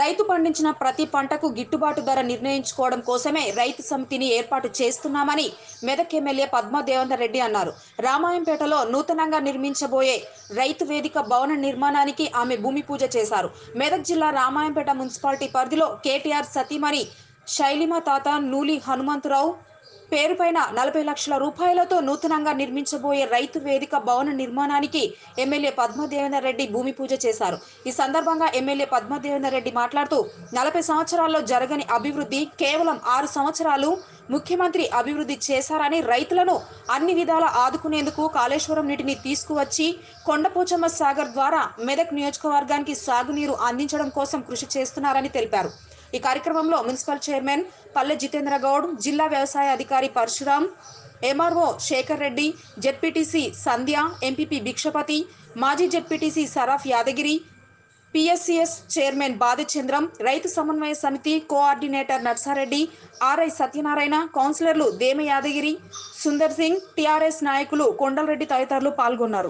రైతు పండించిన ప్రతి పంటకు గిట్టుబాటు ధర నిర్ణయించుకోవడం కోసమే రైతు సమితిని ఏర్పాటు చేస్తున్నామని మెదక్ ఎమ్మెల్యే పద్మా దేవేందర్ రెడ్డి అన్నారు రామాయంపేటలో నూతనంగా నిర్మించబోయే రైతు వేదిక భవన నిర్మాణానికి ఆమె భూమి పూజ చేశారు మెదక్ జిల్లా రామాయంపేట మున్సిపాలిటీ పరిధిలో కేటీఆర్ సతీమణి శైలిమ తాత నూలి హనుమంతరావు పేరుపైన నలభై లక్షల రూపాయలతో నూతనంగా నిర్మించబోయే రైతు వేదిక భవన నిర్మాణానికి ఎమ్మెల్యే పద్మదేవేందర్ రెడ్డి భూమి పూజ చేశారు ఈ సందర్భంగా ఎమ్మెల్యే పద్మదేవేందర్ రెడ్డి మాట్లాడుతూ నలభై సంవత్సరాల్లో జరగని అభివృద్ధి కేవలం ఆరు సంవత్సరాలు ముఖ్యమంత్రి అభివృద్ధి చేశారని రైతులను అన్ని విధాలా ఆదుకునేందుకు కాళేశ్వరం నీటిని తీసుకువచ్చి కొండపోచమ్మ సాగర్ ద్వారా మెదక్ నియోజకవర్గానికి సాగునీరు అందించడం కోసం కృషి చేస్తున్నారని తెలిపారు ఈ కార్యక్రమంలో మున్సిపల్ చైర్మన్ పల్లె జితేంద్ర గౌడ్ జిల్లా వ్యవసాయ అధికారి Parashuram MRO Sekhar Reddy ZPTC Sandhya MPP Bhikshapathi మాజీ ZPTC Saraf Yadagiri PSCS chairman Badhachandram రైతు సమన్వయ సమితి కోఆర్డినేటర్ నర్సారెడ్డి ఆర్ఐ సత్యనారాయణ కౌన్సిలర్లు దేమ యాదగిరి సుందర్ సింగ్ టిఆర్ఎస్ నాయకులు కొండలరెడ్డి తదితరులు పాల్గొన్నారు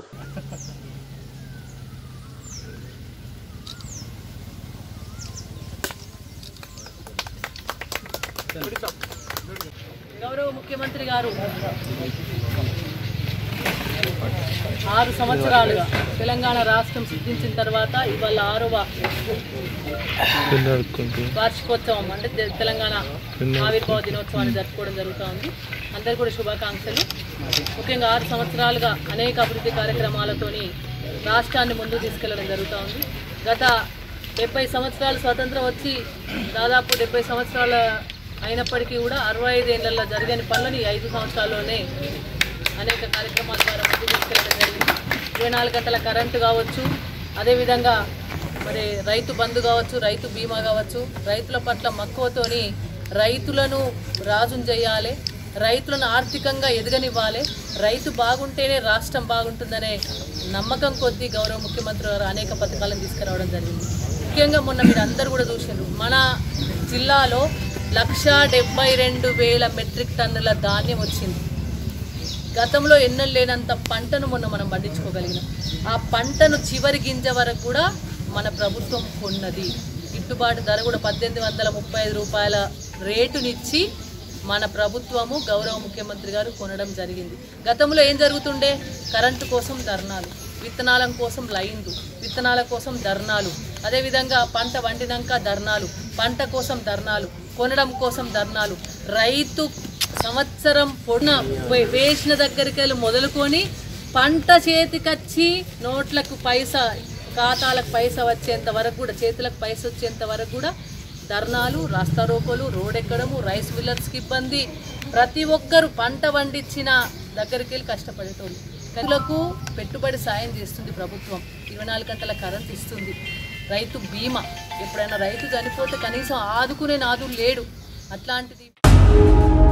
గౌరవ ముఖ్యమంత్రి గారు ఆరు సంవత్సరాలుగా తెలంగాణ రాష్ట్రం సిద్ధించిన తర్వాత ఇవాళ ఆరవ వార్షికోత్సవం అంటే తె- తెలంగాణ ఆవిర్భావ దినోత్సవాన్ని జరుపుకోవడం జరుగుతూ ఉంది అందరికీ కూడా శుభాకాంక్షలు ముఖ్యంగా ఆరు సంవత్సరాలుగా అనేక అభివృద్ధి కార్యక్రమాలతోని రాష్ట్రాన్ని ముందుకు తీసుకెళ్లడం జరుగుతూ ఉంది గత డెబ్బై సంవత్సరాలు స్వతంత్రం వచ్చి దాదాపు డెబ్బై సంవత్సరాల అయినప్పటికీ కూడా అరవై ఐదు ఏళ్లలో జరగని పనులను ఈ ఐదు సంవత్సరాల్లోనే అనేక కార్యక్రమాల ద్వారా ముందుకు తీసుకెళ్ళడం జరిగింది ఇరవై నాలుగు గంటల కరెంటు కావచ్చు అదేవిధంగా మరి రైతు బంధు కావచ్చు రైతు బీమా కావచ్చు రైతుల పట్ల మక్కువతోని రైతులను రాజును చేయాలి రైతులను ఆర్థికంగా ఎదగనివ్వాలి రైతు బాగుంటేనే రాష్ట్రం బాగుంటుందనే నమ్మకం కొద్దీ గౌరవ ముఖ్యమంత్రి గారు అనేక పథకాలను తీసుకురావడం జరిగింది ముఖ్యంగా మొన్న మీరు అందరూ కూడా చూసారు మన జిల్లాలో లక్ష డెబ్బై రెండు వేల మెట్రిక్ టన్నుల ధాన్యం వచ్చింది గతంలో ఎన్నో లేనంత పంటను మొన్న మనం పండించుకోగలిగినాం ఆ పంటను చివరి గింజ వరకు కూడా మన ప్రభుత్వం కొన్నది గిట్టుబాటు ధర కూడా పద్దెనిమిది వందల ముప్పై ఐదు రూపాయల రేటునిచ్చి మన ప్రభుత్వము గౌరవ ముఖ్యమంత్రి గారు కొనడం జరిగింది గతంలో ఏం జరుగుతుండే కరెంటు కోసం ధర్నాలు విత్తనాల కోసం లైన్లు విత్తనాల కోసం ధర్నాలు అదేవిధంగా పంట వండినాక ధర్నాలు పంట కోసం ధర్నాలు కొనడం కోసం ధర్నాలు రైతు సంవత్సరం పొడిన వే- వేసిన దగ్గరికి వెళ్ళి మొదలుకొని పంట చేతికొచ్చి నోట్లకు పైసా ఖాతాలకు పైసా వచ్చేంత వరకు కూడా చేతులకు పైసా వచ్చేంత వరకు కూడా ధర్నాలు రాస్తారోకోలు రోడ్ ఎక్కడము రైస్ మిల్లర్స్కి ఇబ్బంది ప్రతి ఒక్కరు పంట పండించిన దగ్గరికి వెళ్ళి కష్టపడేటోళ్ళు రైతులకు పెట్టుబడి సాయం చేస్తుంది ప్రభుత్వం ఇరవై నాలుగు గంటల కరెంట్ ఇస్తుంది రైతు బీమా ఎప్పుడైనా రైతు చనిపోతే కనీసం ఆదుకునే నాదు లేడు అట్లాంటిది